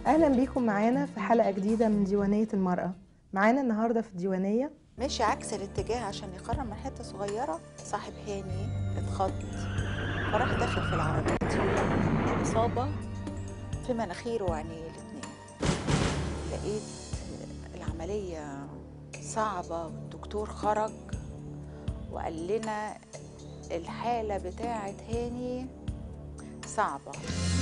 اهلا بيكم معانا في حلقه جديده من ديوانيه المراه معانا النهارده في الديوانيه ماشي عكس الاتجاه عشان يقرر من حته صغيره صاحب هاني اتخض فراح داخل في العربيه دي اصابه في مناخيره وعينيه الاتنين لقيت العمليه صعبه والدكتور خرج وقال لنا الحاله بتاعه هاني صعبه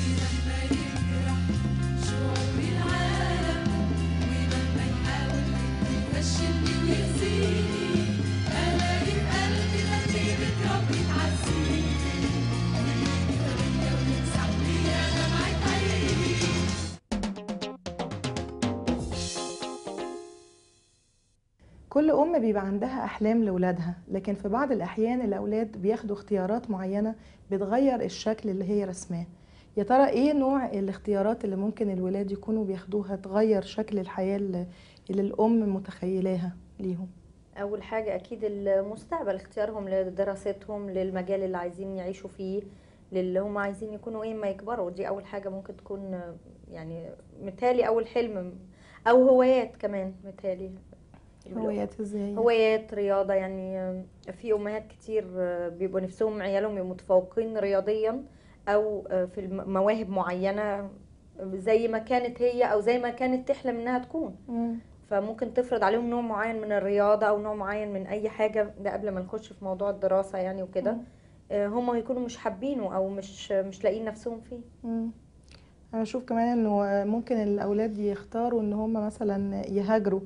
كل ام بيبقى عندها احلام لاولادها لكن في بعض الاحيان الاولاد بياخدوا اختيارات معينه بتغير الشكل اللي هي رسماه يا ترى ايه نوع الاختيارات اللي ممكن الولاد يكونوا بياخدوها تغير شكل الحياه اللي اللي الام متخيلاها ليهم اول حاجه اكيد المستقبل اختيارهم لدراستهم للمجال اللي عايزين يعيشوا فيه للي هم عايزين يكونوا ايه ما يكبروا دي اول حاجه ممكن تكون يعني متهيألي اول حلم او هوايات كمان متهيألي هوايات ازاي هوايات رياضه يعني في امهات كتير بيبقوا نفسهم عيالهم يبقوا متفوقين رياضيا او في مواهب معينه زي ما كانت هي او زي ما كانت تحلم انها تكون مم. فممكن تفرض عليهم نوع معين من الرياضه او نوع معين من اي حاجه ده قبل ما نخش في موضوع الدراسه يعني وكده مم. آه، هم يكونوا مش حابينه او مش مش لاقيين نفسهم فيه مم. انا بشوف كمان انه ممكن الاولاد يختاروا ان هم مثلا يهاجروا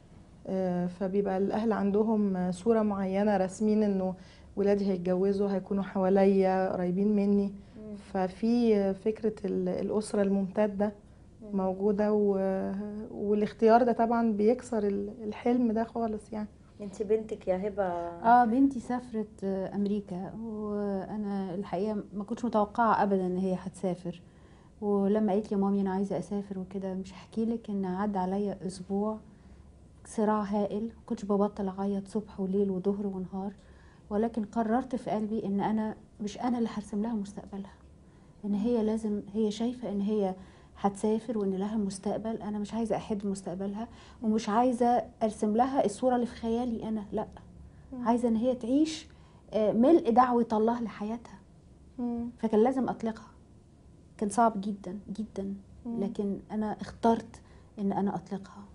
آه، فبيبقى الاهل عندهم صوره معينه راسمين انه ولادي هيتجوزوا هيكونوا حواليا قريبين مني مم. ففي فكره ال- الاسره الممتده مم. موجوده و... والاختيار ده طبعا بيكسر ال- الحلم ده خالص يعني انت بنتك يا هبه اه بنتي سافرت آه، امريكا وانا الحقيقه ما كنتش متوقعه ابدا ان هي هتسافر ولما قالت لي مامي انا عايزه اسافر وكده مش هحكي لك ان عدى عليا اسبوع صراع هائل كنتش ببطل اعيط صبح وليل وظهر ونهار ولكن قررت في قلبي ان انا مش انا اللي هرسم لها مستقبلها ان هي لازم هي شايفه ان هي هتسافر وان لها مستقبل انا مش عايزه احد مستقبلها ومش عايزه ارسم لها الصوره اللي في خيالي انا لا عايزه ان هي تعيش آه، ملء دعوه الله لحياتها مم. فكان لازم اطلقها كان صعب جدا جدا مم. لكن انا اخترت ان انا اطلقها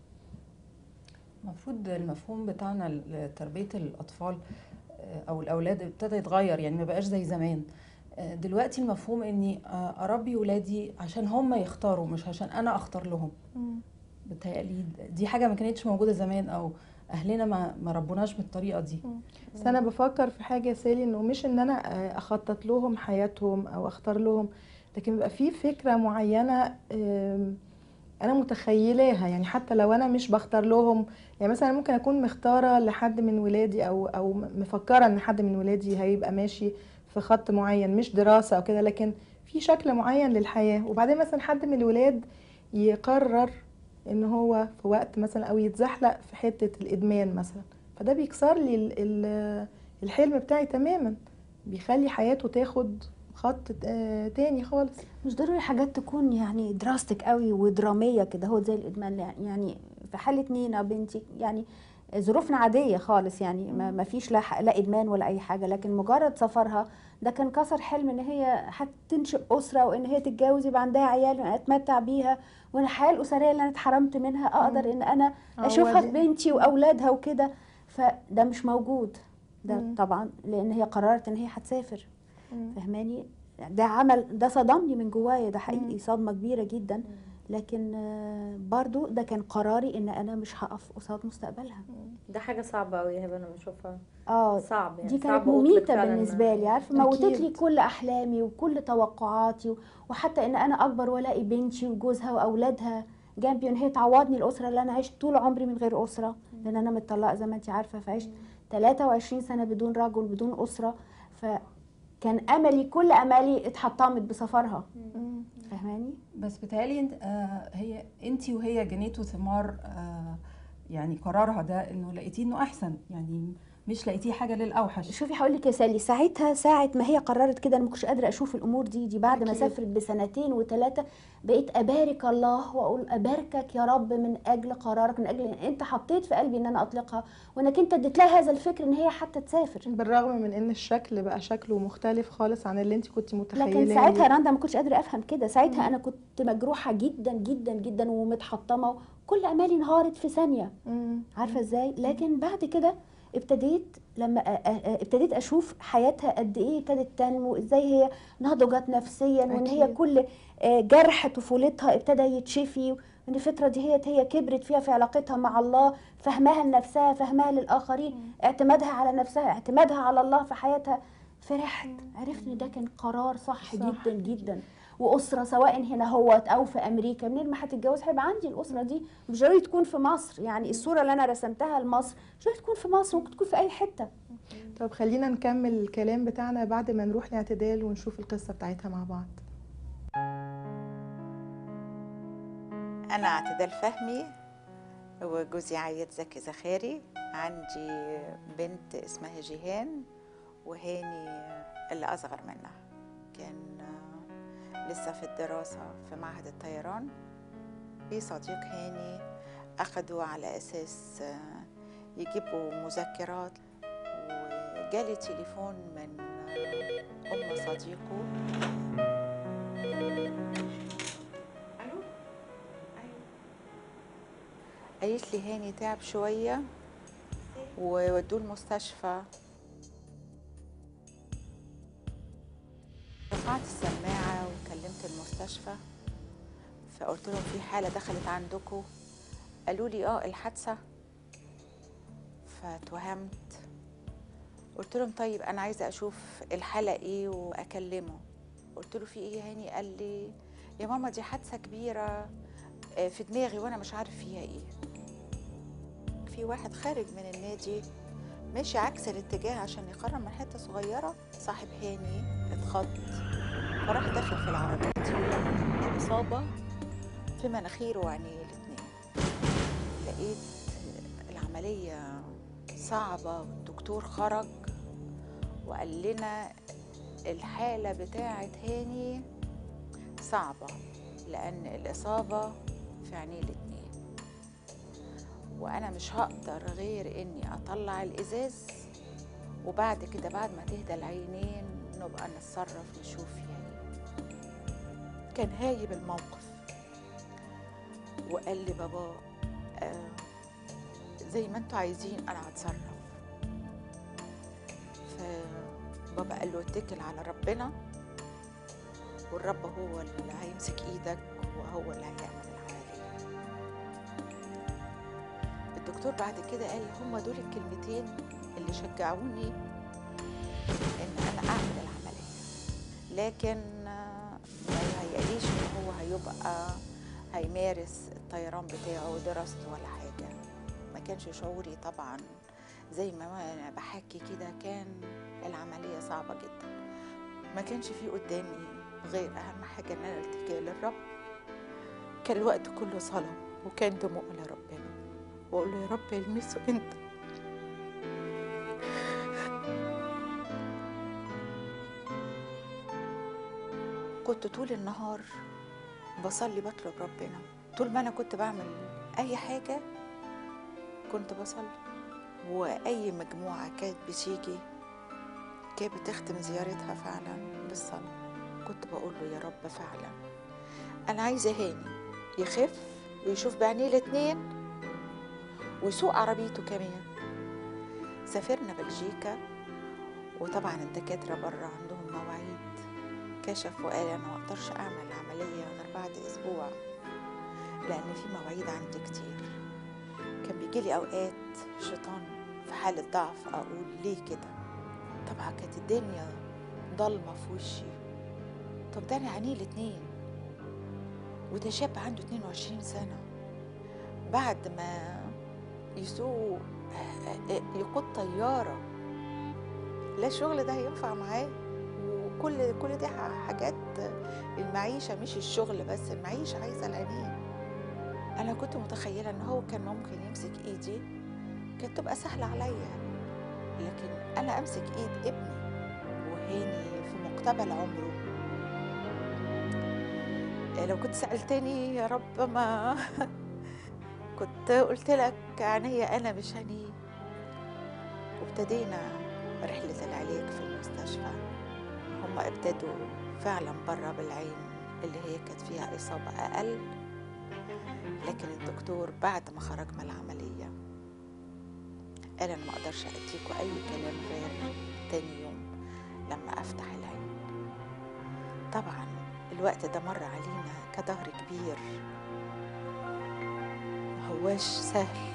المفروض المفهوم بتاعنا لتربية الأطفال آه، أو الأولاد ابتدى يتغير يعني ما بقاش زي زمان آه، دلوقتي المفهوم إني آه، أربي ولادي عشان هم يختاروا مش عشان أنا أختار لهم مم. بتهيألي دي حاجة ما كانتش موجودة زمان أو أهلنا ما ما ربوناش بالطريقة دي بس انا بفكر في حاجه يا سالي انه مش ان انا آه، اخطط لهم حياتهم او اختار لهم لكن بيبقى في فكره معينه آم، انا متخيلاها يعني حتى لو انا مش بختار لهم يعني مثلا ممكن اكون مختاره لحد من ولادي او او مفكره ان حد من ولادي هيبقى ماشي في خط معين مش دراسه او كده لكن في شكل معين للحياه وبعدين مثلا حد من الولاد يقرر ان هو في وقت مثلا او يتزحلق في حته الادمان مثلا فده بيكسر لي ال- ال- الحلم بتاعي تماما بيخلي حياته تاخد خط آه، تاني خالص مش ضروري حاجات تكون يعني دراستك قوي ودراميه كده هو زي الادمان يعني في حاله نينا بنتي يعني ظروفنا عاديه خالص يعني ما ما فيش لا ح- لا ادمان ولا اي حاجه لكن مجرد سفرها ده كان كسر حلم ان هي هتنشئ اسره وان هي تتجوز يبقى عندها عيال وأنا اتمتع بيها وان الحياه الاسريه اللي انا اتحرمت منها اقدر ان انا هو اشوفها دي- في بنتي واولادها وكده فده مش موجود ده مم. طبعا لان هي قررت ان هي هتسافر مم. فهماني ده عمل ده صدمني من جوايا ده مم. حقيقي صدمه كبيره جدا لكن آه، برضو ده كان قراري ان انا مش هقف قصاد مستقبلها ده حاجه صعبه قوي يا هبه انا بشوفها اه صعب يعني دي صعب كانت أطلق مميته فعلاً بالنسبه لي عارفه موتت أكيد. لي كل احلامي وكل توقعاتي و- وحتى ان انا اكبر والاقي بنتي وجوزها واولادها جنبي وان هي تعوضني الاسره اللي انا عشت طول عمري من غير اسره لان انا متطلقه زي ما انت عارفه فعشت 23 سنه بدون رجل بدون اسره فكان املي كل امالي اتحطمت بسفرها مم. فاهماني بس بتهيألي انت آه هي انت وهي جنيتوا ثمار آه يعني قرارها ده انه لقيتيه انه احسن يعني مش لقيتيه حاجه للاوحش شوفي هقول لك يا سالي ساعتها ساعه ما هي قررت كده انا ما كنتش قادره اشوف الامور دي دي بعد ما أكيد. سافرت بسنتين وثلاثه بقيت ابارك الله واقول اباركك يا رب من اجل قرارك من اجل إن انت حطيت في قلبي ان انا اطلقها وانك انت اديت لها هذا الفكر ان هي حتى تسافر بالرغم من ان الشكل بقى شكله مختلف خالص عن اللي انت كنت متخيلاه لكن ساعتها رندا ما كنتش قادره افهم كده ساعتها انا كنت مجروحه جدا جدا جدا ومتحطمه كل امالي انهارت في ثانيه مم. عارفه ازاي لكن بعد كده ابتديت لما أ- أ- أ- ابتديت اشوف حياتها قد ايه ابتدت تنمو ازاي هي نضجت نفسيا وان هي أكيد. كل آه، جرح طفولتها ابتدى يتشفي وان الفتره دي هي هي كبرت فيها في علاقتها مع الله فهمها لنفسها فهمها للاخرين اعتمادها على نفسها اعتمادها على الله في حياتها فرحت عرفت ان ده كان قرار صح, صح. جدا جدا واسره سواء هنا هوت او في امريكا منين ما هتتجوز هيبقى عندي الاسره دي مش ضروري تكون في مصر يعني الصوره اللي انا رسمتها لمصر مش ضروري تكون في مصر ممكن تكون في اي حته طب خلينا نكمل الكلام بتاعنا بعد ما نروح لاعتدال ونشوف القصة بتاعتها مع بعض أنا اعتدال فهمي وجوزي عايد زكي زخاري عندي بنت اسمها جيهان وهاني اللي أصغر منها كان آه، لسه في الدراسة في معهد الطيران في صديق هاني أخدوا على أساس آه، يجيبوا مذكرات وجالي تليفون من آه، أم صديقه ألو أيوه قالت لي هاني تعب شوية وودوه المستشفى رفعت السماعة وكلمت المستشفى فقلت لهم في حالة دخلت عندكم قالوا لي اه الحادثة فتوهمت قلت لهم طيب انا عايزة اشوف الحالة ايه واكلمه قلت له في ايه يا هاني قال لي يا ماما دي حادثة كبيرة آه، في دماغي وانا مش عارف فيها ايه في واحد خارج من النادي ماشي عكس الاتجاه عشان يقرب من حته صغيره صاحب هاني اتخض فراح داخل في العربيه دي اصابه في مناخيره وعينيه الاتنين لقيت العمليه صعبه والدكتور خرج وقال لنا الحاله بتاعه هاني صعبه لان الاصابه في عينيه الاتنين وانا مش هقدر غير اني اطلع الازاز وبعد كده بعد ما تهدى العينين نبقى نتصرف نشوف فيها ايه كان هايب الموقف وقال لي بابا آه زي ما انتوا عايزين انا هتصرف فبابا قال له اتكل على ربنا والرب هو اللي هيمسك ايدك وهو اللي هيعمل العمليه الدكتور بعد كده قال هما دول الكلمتين اللي شجعوني ان انا اعمل العمليه لكن آه، ما يهيأليش ان هو هيبقى هيمارس الطيران بتاعه ودراسته ولا حاجه ما كانش شعوري طبعا زي ما انا بحكي كده كان العمليه صعبه جدا ما كانش في قدامي غير اهم حاجه ان انا التجئ للرب كان الوقت كله صلاه وكان دموع لربنا واقول له يا رب المسه انت كنت طول النهار بصلي بطلب ربنا طول ما انا كنت بعمل اي حاجه كنت بصلي واي مجموعه كانت بتيجي كانت بتختم زيارتها فعلا بالصلاه كنت بقول له يا رب فعلا انا عايزه هاني يخف ويشوف بعينيه الاتنين ويسوق عربيته كمان سافرنا بلجيكا وطبعا الدكاترة بره عندهم مواعيد كشف وقال أنا ما أقدرش أعمل العملية غير بعد أسبوع لأن في مواعيد عندي كتير كان بيجيلي أوقات شيطان في حالة ضعف أقول ليه كده طبعا كانت الدنيا ضلمة في وشي طب ده أنا عينيه الاتنين وده شاب عنده 22 سنة بعد ما يسوق يقود طيارة لا الشغل ده هينفع معاه وكل كل دي حاجات المعيشة مش الشغل بس المعيشة عايزة العينين أنا كنت متخيلة إن هو كان ممكن يمسك إيدي كانت تبقى سهلة عليا لكن انا امسك ايد ابني وهاني في مقتبل عمره إيه لو كنت سالتني يا رب ما كنت قلت لك عينيا انا مش هنيه وابتدينا رحله العلاج في المستشفى هم ابتدوا فعلا بره بالعين اللي هي كانت فيها اصابه اقل لكن الدكتور بعد ما خرج من العمليه قال انا ما اقدرش اديكوا اي كلام غير تاني يوم لما افتح العين طبعا الوقت ده مر علينا كظهر كبير ما هواش سهل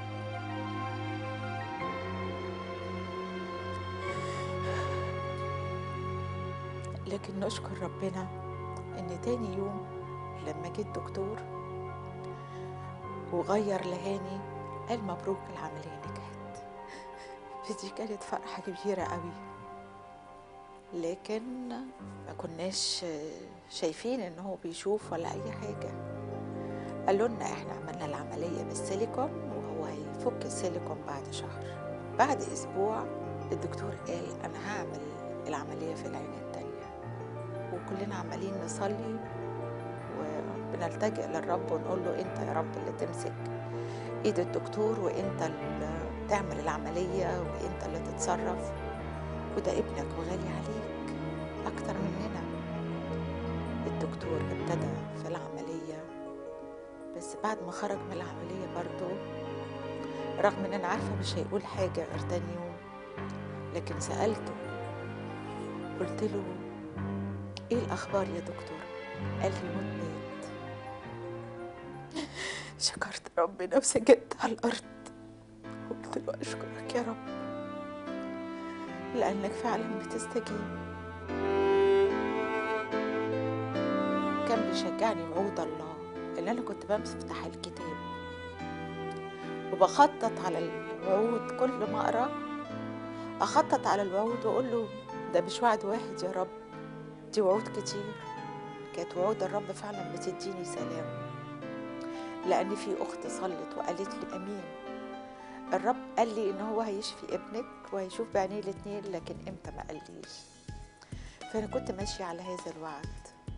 لكن نشكر ربنا ان تاني يوم لما جه الدكتور وغير لهاني قال مبروك العملية نجحت فدي كانت فرحة كبيرة قوي لكن ما كناش شايفين ان هو بيشوف ولا اي حاجة قالوا لنا احنا عملنا العملية بالسيليكون وهو هيفك السيليكون بعد شهر بعد اسبوع الدكتور قال انا هعمل العملية في العين التانية وكلنا عمالين نصلي وبنلتجئ للرب ونقول له انت يا رب اللي تمسك ايد الدكتور وانت اللي تعمل العملية وانت اللي تتصرف وده ابنك وغالي عليك اكتر مننا الدكتور ابتدى في العملية بس بعد ما خرج من العملية برضو رغم ان انا عارفة مش هيقول حاجة غير تاني يوم لكن سألته قلت له ايه الاخبار يا دكتور قال لي موت مات شكرت ربنا وسجدت على الارض قلت له اشكرك يا رب لانك فعلا بتستجيب كان بيشجعني وعود الله ان انا كنت بفتح الكتاب وبخطط على الوعود كل ما اقرا اخطط على الوعود واقول له ده مش وعد واحد يا رب دي وعود كتير كانت وعود الرب فعلا بتديني سلام لان في اخت صلت وقالت لي امين الرب قال لي ان هو هيشفي ابنك وهيشوف بعينيه الاتنين لكن امتى ما قاليش فانا كنت ماشيه على هذا الوعد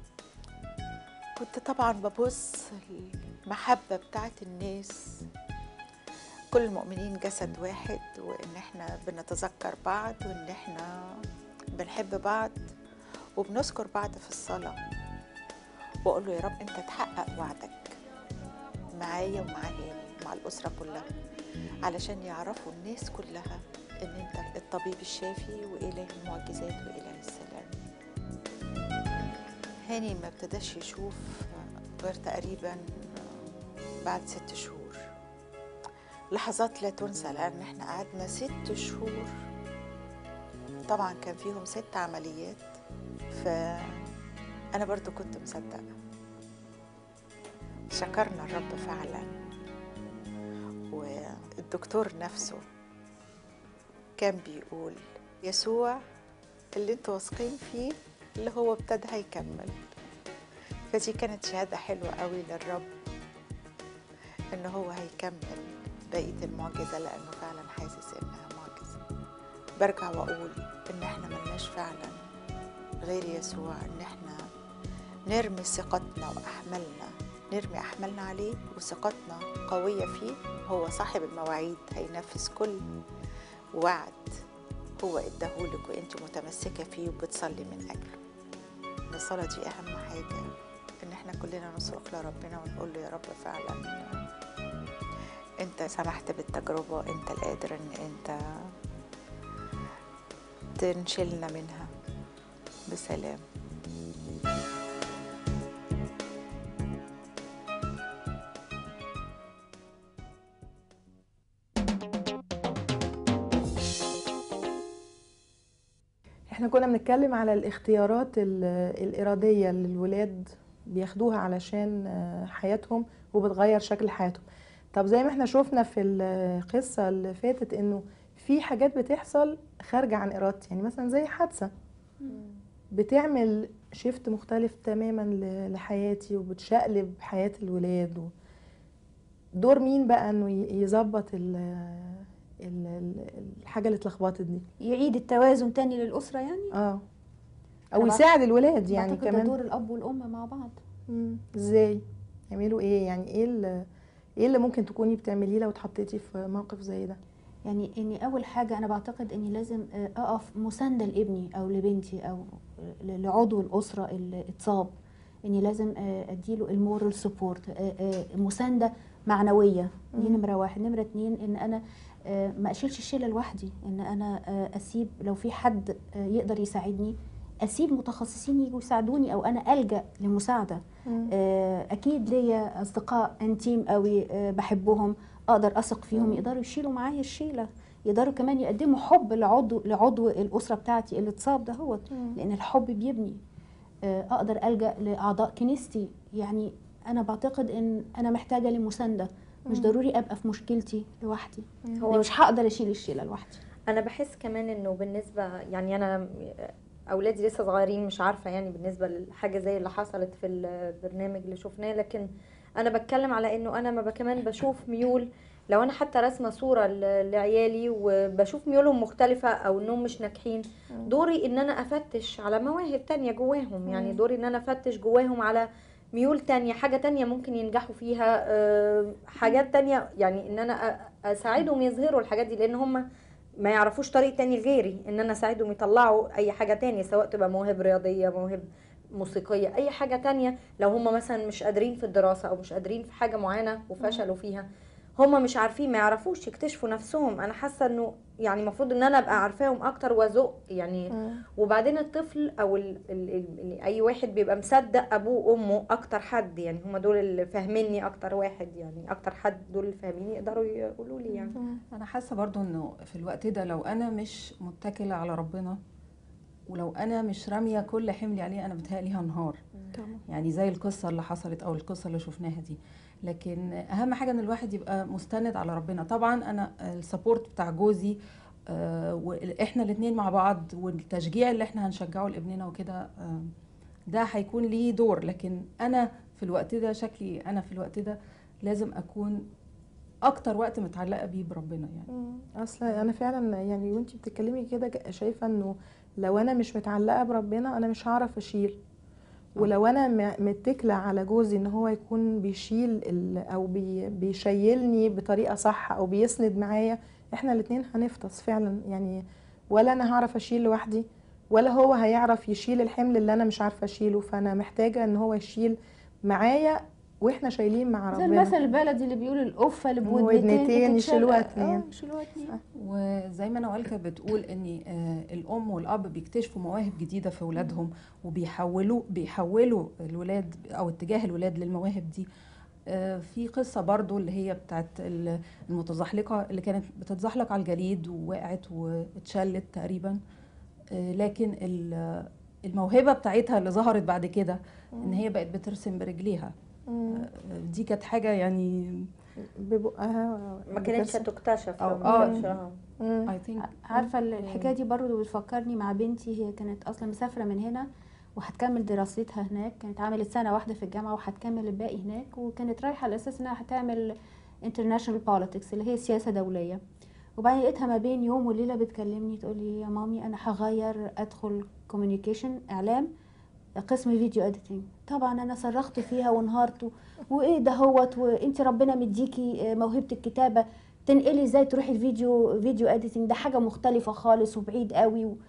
كنت طبعا ببص المحبه بتاعت الناس كل المؤمنين جسد واحد وان احنا بنتذكر بعض وان احنا بنحب بعض وبنذكر بعض في الصلاة وأقول له يا رب أنت تحقق وعدك معايا ومع هاني مع الأسرة كلها علشان يعرفوا الناس كلها إن أنت الطبيب الشافي وإله المعجزات وإله السلام هاني ما ابتداش يشوف غير تقريبا بعد ست شهور لحظات لا تنسى لأن احنا قعدنا ست شهور طبعا كان فيهم ست عمليات فأنا برضو كنت مصدقة شكرنا الرب فعلا والدكتور نفسه كان بيقول يسوع اللي انتوا واثقين فيه اللي هو ابتدى هيكمل فدي كانت شهادة حلوة قوي للرب ان هو هيكمل بقية المعجزة لأنه فعلا حاسس إنها معجزة برجع وأقول إن إحنا ملناش فعلا غير يسوع إن إحنا نرمي ثقتنا وأحمالنا نرمي أحمالنا عليه وثقتنا قوية فيه هو صاحب المواعيد هينفذ كل وعد هو اداهولك وانت متمسكة فيه وبتصلي من أجله إن الصلاة دي أهم حاجة إن إحنا كلنا نصرخ لربنا ونقول له يا رب فعلا انت سمحت بالتجربة انت القادر ان انت تنشلنا منها بسلام احنا كنا بنتكلم على الاختيارات ال- الإرادية اللي الولاد بياخدوها علشان آه، حياتهم وبتغير شكل حياتهم طب زي ما احنا شفنا في القصة اللي فاتت انه في حاجات بتحصل خارجة عن ارادتي يعني مثلا زي حادثة بتعمل شيفت مختلف تماما ل- لحياتي وبتشقلب حياة الولاد و... دور مين بقى انه ي- يظبط ال- ال- ال- الحاجه اللي اتلخبطت دي يعيد التوازن تاني للاسره يعني اه او أنا يساعد الولاد يعني بعتقد ده كمان دور الاب والام مع بعض مم. ازاي يعملوا ايه يعني ايه اللي ايه اللي ممكن تكوني بتعمليه لو اتحطيتي في موقف زي ده يعني اني اول حاجه انا بعتقد اني لازم آه، اقف مسانده لابني او لبنتي او ل- لعضو الاسره اللي اتصاب اني لازم آه، اديله المورال سبورت مسانده معنويه دي مم. نمره واحد نمره اتنين ان انا آه، ما اشيلش الشيله لوحدي ان انا آه، اسيب لو في حد آه، يقدر يساعدني اسيب متخصصين يجوا يساعدوني او انا الجا لمساعده آه، اكيد ليا اصدقاء انتيم قوي آه، بحبهم اقدر اثق فيهم يقدروا يشيلوا معايا الشيله يقدروا كمان يقدموا حب لعضو لعضو الاسره بتاعتي اللي اتصاب ده هو لان الحب بيبني آه، اقدر الجا لاعضاء كنيستي يعني انا بعتقد ان انا محتاجه لمسانده مش مم. ضروري ابقى في مشكلتي لوحدي هو يعني مش هقدر اشيل الشيله لوحدي انا بحس كمان انه بالنسبه يعني انا اولادي لسه صغيرين مش عارفه يعني بالنسبه لحاجه زي اللي حصلت في البرنامج اللي شفناه لكن انا بتكلم على انه انا ما ب- كمان بشوف ميول لو انا حتى راسمه صوره ل- لعيالي وبشوف ميولهم مختلفه او انهم مش ناجحين دوري ان انا افتش على مواهب تانية جواهم يعني مم. دوري ان انا افتش جواهم على ميول تانية حاجة تانية ممكن ينجحوا فيها آه، حاجات تانية يعني ان انا أ- اساعدهم يظهروا الحاجات دي لان هم ما يعرفوش طريق تاني غيري ان انا اساعدهم يطلعوا اي حاجة تانية سواء تبقى مواهب رياضية مواهب موسيقية اي حاجة تانية لو هم مثلا مش قادرين في الدراسة او مش قادرين في حاجة معينة وفشلوا فيها هم مش عارفين ما يعرفوش يكتشفوا نفسهم انا حاسة انه يعني المفروض ان انا ابقى عارفاهم اكتر وازق يعني وبعدين الطفل او ال ال ال اي واحد بيبقى مصدق ابوه وامه اكتر حد يعني هما دول اللي فاهميني اكتر واحد يعني اكتر حد دول اللي فاهميني يقدروا يقولوا لي يعني انا حاسه برضو انه في الوقت ده لو انا مش متكله على ربنا ولو انا مش راميه كل حملي عليه انا بتهيألي هنهار طبعا يعني زي القصه اللي حصلت او القصه اللي شفناها دي لكن اهم حاجه ان الواحد يبقى مستند على ربنا طبعا انا السبورت بتاع جوزي آه، واحنا الاثنين مع بعض والتشجيع اللي احنا هنشجعه لابننا وكده آه، ده هيكون ليه دور لكن انا في الوقت ده شكلي انا في الوقت ده لازم اكون اكتر وقت متعلقه بيه بربنا يعني اصل انا فعلا يعني وانتي بتتكلمي كده ك- شايفه انه لو انا مش متعلقه بربنا انا مش هعرف اشيل ولو انا م- متكله على جوزي ان هو يكون بيشيل ال- او بي بيشيلني بطريقه صح او بيسند معايا احنا الاتنين هنفطس فعلا يعني ولا انا هعرف اشيل لوحدي ولا هو هيعرف يشيل الحمل اللي انا مش عارفه اشيله فانا محتاجه ان هو يشيل معايا واحنا شايلين مع زي ربنا المثل البلدي اللي بيقول القفه اللي ودنتين بودنتين يشيلوها بتتشال- اتنين. اه يشيلوها اتنين وزي ما نوال كانت بتقول ان آه، الام والاب بيكتشفوا مواهب جديده في اولادهم وبيحولوا بيحولوا الولاد او اتجاه الولاد للمواهب دي آه، في قصه برضو اللي هي بتاعت ال- المتزحلقه اللي كانت بتتزحلق على الجليد ووقعت واتشلت تقريبا آه، لكن ال- الموهبه بتاعتها اللي ظهرت بعد كده ان هي بقت بترسم برجليها مم. آه، دي كانت حاجه يعني ببقها ما كانتش بترسم. هتكتشف أو- لو آه. ما كانش- آه. مم. اي ثينك عارفه ال- الحكايه دي برضو بتفكرني مع بنتي هي كانت اصلا مسافره من هنا وهتكمل دراستها هناك كانت عملت سنه واحده في الجامعه وهتكمل الباقي هناك وكانت رايحه على اساس انها هتعمل international politics اللي هي سياسه دوليه وبعدين لقيتها ما بين يوم وليله بتكلمني تقول لي يا مامي انا هغير ادخل كوميونيكيشن اعلام قسم فيديو اديتنج طبعا انا صرخت فيها وانهارت وايه ده هوت وانت ربنا مديكي موهبه الكتابه تنقلي ازاي تروحي الفيديو فيديو اديتنج ده حاجه مختلفه خالص وبعيد قوي و...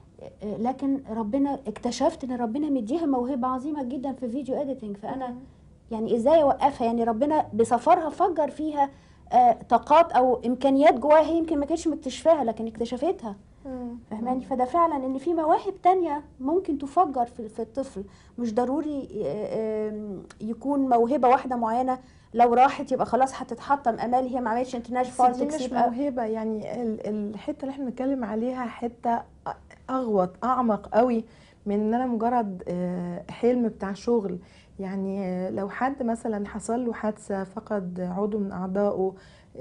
لكن ربنا اكتشفت ان ربنا مديها موهبه عظيمه جدا في فيديو اديتنج فانا يعني ازاي اوقفها يعني ربنا بسفرها فجر فيها آه، طاقات او امكانيات جواها هي يمكن ما كانتش مكتشفاها لكن اكتشفتها مم. فاهماني فده فعلا ان في مواهب تانية ممكن تفجر في, في الطفل مش ضروري آه، آم، يكون موهبه واحده معينه لو راحت يبقى خلاص هتتحطم امالي هي ما عملتش انترناشونال بس دي بوليتكس مش يبقى موهبة يعني ال- الحتة اللي احنا بنتكلم عليها حتة أ- أغوط أعمق قوي من إن أنا مجرد آه، حلم بتاع شغل يعني آه، لو حد مثلا حصل له حادثة فقد عضو من أعضائه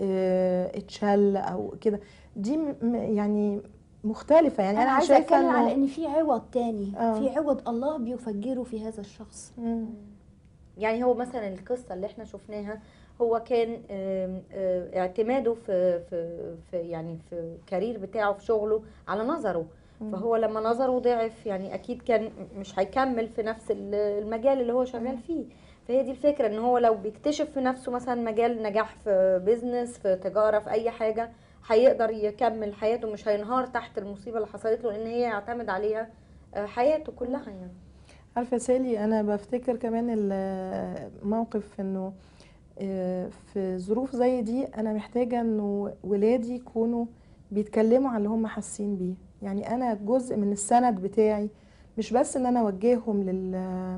آه، اتشل أو كده دي م- م- يعني مختلفة يعني انا أنا عايزه شايفة اتكلم على إنه ان في عوض تاني آه. في عوض الله بيفجره في هذا الشخص مم. يعني هو مثلا القصه اللي احنا شفناها هو كان آم، آه، اعتماده في في في يعني في الكارير بتاعه في شغله على نظره مم. فهو لما نظره ضعف يعني اكيد كان مش هيكمل في نفس ال- المجال اللي هو شغال فيه فهي دي الفكره ان هو لو بيكتشف في نفسه مثلا مجال نجاح في بيزنس في تجاره في اي حاجه هيقدر يكمل حياته مش هينهار تحت المصيبه اللي حصلت له لان هي يعتمد عليها آه، حياته كلها يعني عارفه يا سالي انا بفتكر كمان الموقف انه آه، في ظروف زي دي انا محتاجه انه ولادي يكونوا بيتكلموا عن اللي هم حاسين بيه يعني انا جزء من السند بتاعي مش بس ان انا اوجههم لل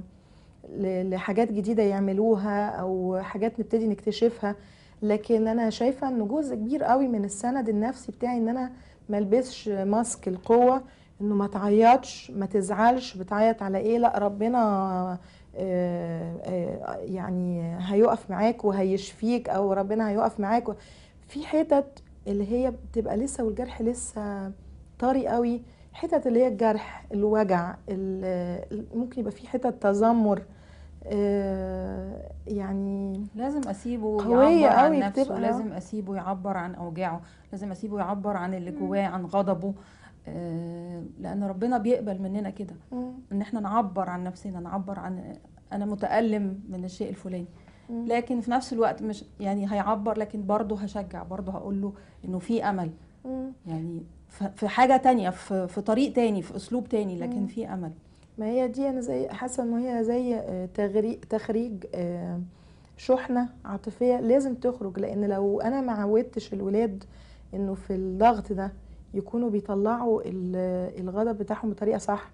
ل- لحاجات جديده يعملوها او حاجات نبتدي نكتشفها لكن انا شايفه انه جزء كبير قوي من السند النفسي بتاعي ان انا ما البسش ماسك القوه انه ما تعيطش ما تزعلش بتعيط على ايه لا ربنا آه، آه، يعني هيقف معاك وهيشفيك او ربنا هيقف معاك و- في حتت اللي هي بتبقى لسه والجرح لسه طري قوي حتت اللي هي الجرح الوجع ال- ممكن يبقى في حتت تذمر آه، يعني لازم اسيبه قوية يعبر عن قوي نفسه بتبقى. لازم اسيبه يعبر عن اوجاعه لازم اسيبه يعبر عن اللي جواه عن غضبه آه، لان ربنا بيقبل مننا كده مم. ان احنا نعبر عن نفسنا نعبر عن انا متألم من الشيء الفلاني مم. لكن في نفس الوقت مش يعني هيعبر لكن برضه هشجع برضه هقول له انه في امل مم. يعني ف- في حاجة تانية في, في طريق تاني في اسلوب تاني لكن مم. في امل ما هي دي انا زي حاسه ان هي زي آه، تغري- تخريج آه، شحنه عاطفيه لازم تخرج لان لو انا ما عودتش الولاد انه في الضغط ده يكونوا بيطلعوا ال- الغضب بتاعهم بطريقه صح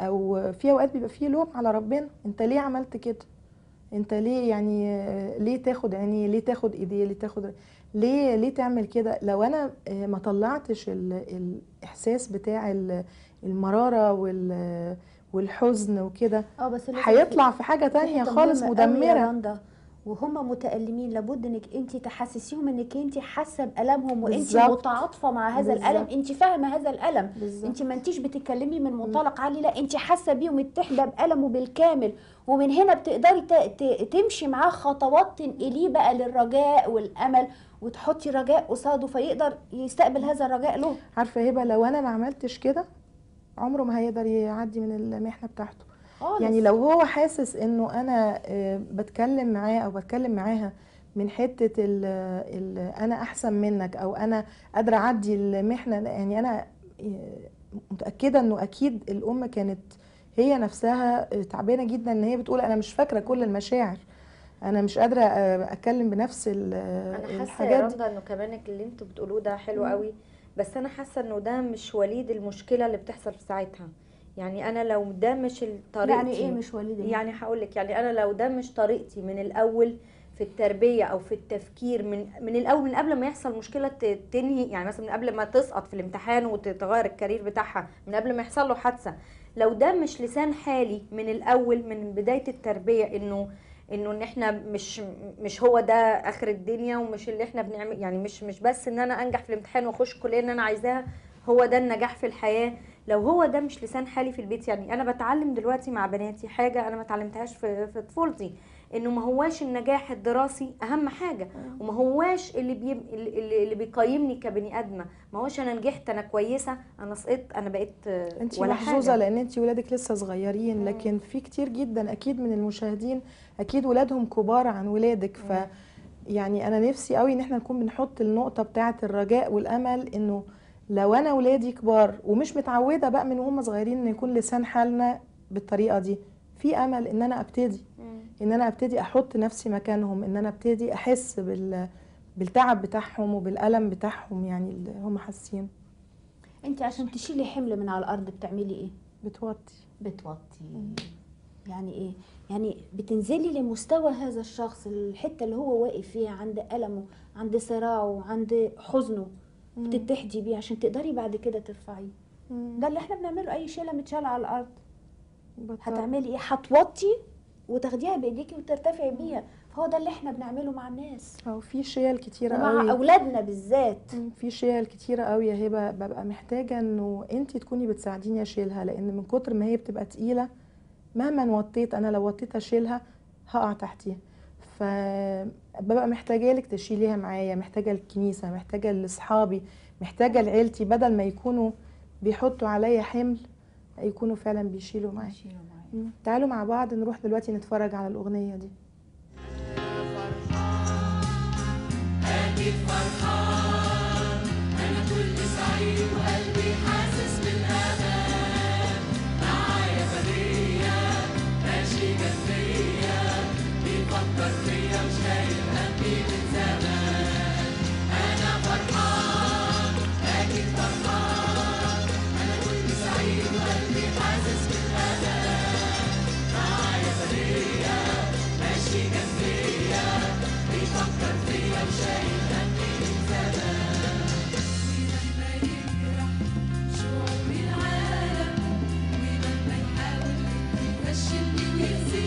او في اوقات بيبقى فيه لوم على ربنا انت ليه عملت كده انت ليه يعني آه، ليه تاخد عينيه ليه تاخد ايديه ليه تاخد ليه ليه تعمل كده لو انا آه، ما طلعتش ال- الاحساس بتاع ال- المراره وال والحزن وكده اه بس لازم هيطلع في حاجه في تانية حتة خالص مهمة قوي يا مدمره رندا وهم متألمين لابد انك انت تحسسيهم انك انت حاسه بألمهم وانت بالظبط. متعاطفه مع هذا بالظبط. الألم انت فاهمه هذا الألم بالظبط انت ما انتيش بتتكلمي من منطلق عالي لا انت حاسه بيه ومتحده بألمه بالكامل ومن هنا بتقدري ت- ت- تمشي معاه خطوات تنقليه بقى للرجاء والأمل وتحطي رجاء قصاده فيقدر يستقبل هذا الرجاء له عارفه هبه لو انا ما عملتش كده عمره ما هيقدر يعدي من المحنه بتاعته خالص. يعني لو هو حاسس انه انا آه، بتكلم معاه او بتكلم معاها من حته ال ال انا احسن منك او انا قادره اعدي المحنه يعني انا آه، متاكده انه اكيد الام كانت هي نفسها آه، تعبانه جدا ان هي بتقول انا مش فاكره كل المشاعر انا مش قادره آه، اتكلم بنفس ال- انا حاسه يا الحاجات دي رندا انه كمان اللي انتوا بتقولوه ده حلو مم. قوي بس انا حاسه انه ده مش وليد المشكله اللي بتحصل في ساعتها يعني انا لو ده مش طريقتي يعني ايه مش وليد يعني هقول لك يعني انا لو ده مش طريقتي من الاول في التربيه او في التفكير من من الاول من قبل ما يحصل مشكله ت- تنهي يعني مثلا من قبل ما تسقط في الامتحان وتتغير الكارير بتاعها من قبل ما يحصل له حادثه لو ده مش لسان حالي من الاول من بدايه التربيه انه انه ان احنا مش مش هو ده اخر الدنيا ومش اللي احنا بنعمل يعني مش مش بس ان انا انجح في الامتحان واخش الكليه اللي انا عايزاها هو ده النجاح في الحياه لو هو ده مش لسان حالي في البيت يعني انا بتعلم دلوقتي مع بناتي حاجه انا ما اتعلمتهاش في في طفولتي انه ما هواش النجاح الدراسي اهم حاجه وما هواش اللي بي اللي, اللي بيقيمني كبني ادمه ما هوش انا نجحت انا كويسه انا سقطت انا بقيت آه، انت ولا محظوظه حاجه لان انت ولادك لسه صغيرين لكن في كتير جدا اكيد من المشاهدين اكيد ولادهم كبار عن ولادك ف يعني انا نفسي قوي ان احنا نكون بنحط النقطه بتاعه الرجاء والامل انه لو انا ولادي كبار ومش متعوده بقى من وهم صغيرين ان يكون لسان حالنا بالطريقه دي في امل ان انا ابتدي مم. ان انا ابتدي احط نفسي مكانهم ان انا ابتدي احس بال بالتعب بتاعهم وبالالم بتاعهم يعني اللي هم حاسين انت عشان تشيلي حمل من على الارض بتعملي ايه بتوطي بتوطي يعني ايه يعني بتنزلي لمستوى هذا الشخص الحته اللي هو واقف فيها عند المه عند صراعه عند حزنه بتتحدي بيه عشان تقدري بعد كده ترفعيه ده اللي احنا بنعمله اي شيله متشاله على الارض بطل. هتعملي ايه هتوطي وتاخديها بايديكي وترتفعي بيها فهو ده اللي احنا بنعمله مع الناس أو في شيل كتيرة ومع قوي اولادنا بالذات مم، في شيل كتيرة قوي يا هبة ببقى محتاجة انه انت تكوني بتساعديني اشيلها لان من كتر ما هي بتبقى تقيلة مهما وطيت انا لو وطيت اشيلها هقع تحتيها فببقى محتاجة لك تشيليها معايا محتاجة الكنيسة محتاجة لاصحابي محتاجة لعيلتي بدل ما يكونوا بيحطوا عليا حمل يكونوا فعلا بيشيلوا معايا شيلوا معايا مم. تعالوا مع بعض نروح دلوقتي نتفرج على الأغنية دي شعور العالم ومهما يحاول يفشلني ويهزمني